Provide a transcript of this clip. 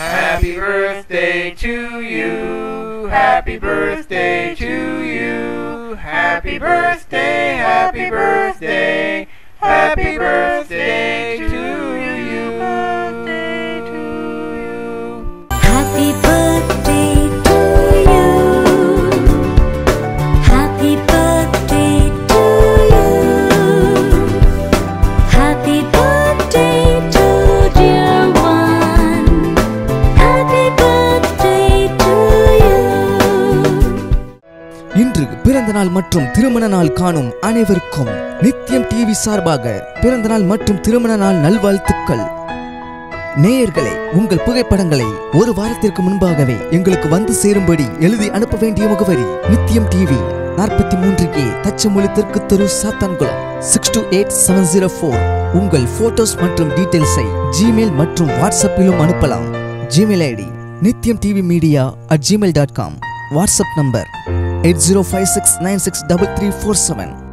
Happy birthday to you. Happy birthday to you. Happy birthday, happy birthday. Happy birthday to you. Birthday to you. Happy birthday to you. Happy birthday to you. Happy birthday to dear one. Happy birthday to you. இன்று பிறந்த நாள் மற்றும் திருமண நாள் காணும் அனைவருக்கும் நித்தியம் TV சார்பாக பிறந்த நாள் மற்றும் திருமண நாள் நல்வாழ்த்துக்கள் நேயர்களே உங்கள் புகைப்படங்களை ஒரு வாரத்திற்கு முன்பாகவே எங்களுக்கு வந்து சேரும்படி எழுதி அனுப்ப வேண்டிய முகவரி நித்தியம் டிவி நாற்பத்தி மூன்று ஏ தச்சமொழி தெற்கு தெரு Sathankulam six two eight seven zero four உங்கள் போட்டோஸ் மற்றும் டீடைல்ஸை ஜிமெயில் மற்றும் வாட்ஸ்அப்பிலும் அனுப்பலாம் Gmail ID Nithyam TV media at Gmail dot com WhatsApp number eight zero five six nine six double three four seven